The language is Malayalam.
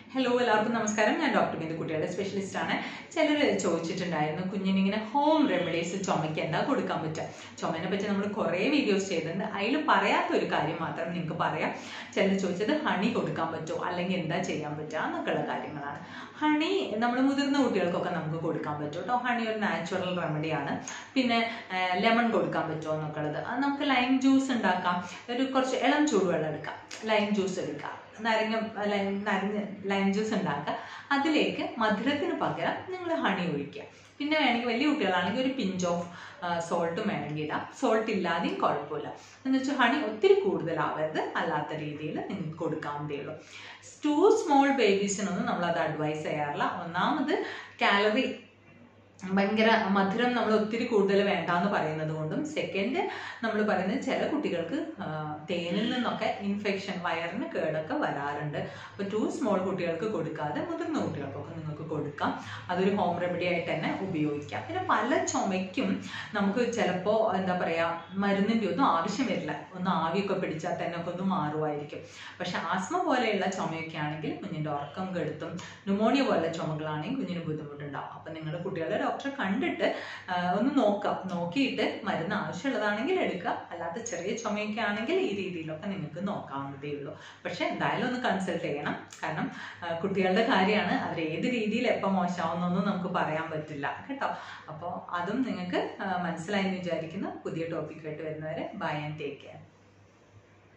ഹലോ എല്ലാവർക്കും നമസ്കാരം ഞാൻ ഡോക്ടർ ബിന്ദു കുട്ടികളുടെ സ്പെഷ്യലിസ്റ്റ് ആണ് ചിലർ ചോദിച്ചിട്ടുണ്ടായിരുന്നു കുഞ്ഞിനിങ്ങനെ ഹോം റെമഡീസ് ചുമയ്ക്ക് എന്താ കൊടുക്കാൻ പറ്റുക ചുമനെ പറ്റി നമ്മൾ കുറേ വീഡിയോസ് ചെയ്തിട്ടുണ്ട് അതിൽ പറയാത്ത ഒരു കാര്യം മാത്രം നിങ്ങൾക്ക് പറയാം ചിലർ ചോദിച്ചത് ഹണി കൊടുക്കാൻ പറ്റുമോ അല്ലെങ്കിൽ എന്താ ചെയ്യാൻ പറ്റുക എന്നൊക്കെയുള്ള കാര്യങ്ങളാണ് ഹണി നമ്മൾ മുതിർന്ന കുട്ടികൾക്കൊക്കെ നമുക്ക് കൊടുക്കാൻ പറ്റും കേട്ടോ ഹണി ഒരു നാച്ചുറൽ റെമഡിയാണ് പിന്നെ ലെമൺ കൊടുക്കാൻ പറ്റുമോ എന്നൊക്കെ ഉള്ളത് അത് നമുക്ക് ലൈം ജ്യൂസ് ഉണ്ടാക്കാം ഒരു കുറച്ച് ഇളം ചൂടുവെള്ളം എടുക്കാം ലൈം ജ്യൂസ് എടുക്കാം നരങ്ങ ലൈം നരഞ്ഞ ലൈം ജ്യൂസ് ഉണ്ടാക്കുക അതിലേക്ക് മധുരത്തിന് പകരം നിങ്ങൾ ഹണി ഒഴിക്കുക പിന്നെ വേണമെങ്കിൽ വലിയ കുട്ടികളാണെങ്കിൽ ഒരു പിഞ്ച് ഓഫ് സോൾട്ടും വേണമെങ്കിൽ ഇടാം സോൾട്ട് ഇല്ലാതെയും കുഴപ്പമില്ല എന്ന് വെച്ചാൽ ഹണി ഒത്തിരി കൂടുതലാവരുത് അല്ലാത്ത രീതിയിൽ നിങ്ങൾക്ക് കൊടുക്കാവുന്നതേ ഉള്ളൂ ടു സ്മോൾ ബേബീസിനൊന്നും നമ്മളത് അഡ്വൈസ് ചെയ്യാറില്ല ഒന്നാമത് കാലറി ഭയങ്കര മധുരം നമ്മൾ ഒത്തിരി കൂടുതൽ വേണ്ട എന്ന് പറയുന്നത് കൊണ്ടും സെക്കൻഡ് നമ്മൾ പറയുന്നത് ചില കുട്ടികൾക്ക് ആ, തേനിൽ നിന്നൊക്കെ ഇൻഫെക്ഷൻ വയറിന് കേടൊക്കെ വരാറുണ്ട് അപ്പോൾ ടു സ്മോൾ കുട്ടികൾക്ക് കൊടുക്കാതെ മുതിർന്ന കുട്ടികൾക്കൊക്കെ നിങ്ങൾക്ക് കൊടുക്കാം അതൊരു ഹോം റെമഡി ആയിട്ട് തന്നെ ഉപയോഗിക്കാം പിന്നെ പല ചുമയ്ക്കും നമുക്ക് ചിലപ്പോൾ എന്താ പറയുക മരുന്നിൻ്റെ ഒന്നും ആവശ്യം വരില്ല ഒന്ന് ആവിയൊക്കെ പിടിച്ചാൽ തന്നെ ഒക്കെ ഒന്ന് മാറുമായിരിക്കും പക്ഷെ ആസ്മ പോലെയുള്ള ചുമയൊക്കെ ആണെങ്കിൽ കുഞ്ഞിൻ്റെ ഉറക്കം കെടുത്തും ന്യൂമോണിയ പോലുള്ള ചുമകളാണെങ്കിൽ കുഞ്ഞിന് ബുദ്ധിമുട്ടുണ്ടാവും അപ്പം നിങ്ങൾ കുട്ടികളുടെ ഡോക്ടറെ കണ്ടിട്ട് ആ, ഒന്ന് നോക്കാം നോക്കിയിട്ട് മരുന്ന് ആവശ്യമുള്ളതാണെങ്കിൽ എടുക്കുക അല്ലാത്ത ചെറിയ ചുമയൊക്കെ ആണെങ്കിൽ ഈ രീതിയിലൊക്കെ നിങ്ങൾക്ക് നോക്കാവുന്നതേ ഉള്ളൂ പക്ഷെ എന്തായാലും ഒന്ന് കൺസൾട്ട് ചെയ്യണം കാരണം ആ, കുട്ടികളുടെ കാര്യമാണ് അവർ ഏത് രീതിയിൽ എപ്പോൾ മോശമാവുന്നൊന്നും നമുക്ക് പറയാൻ പറ്റില്ല കേട്ടോ അപ്പോൾ അതും നിങ്ങൾക്ക് ആ, മനസ്സിലായി എന്ന് വിചാരിക്കുന്നു പുതിയ ടോപ്പിക്കായിട്ട് വരുന്നവരെ ബൈ ആൻഡ് ടേക്ക് കെയർ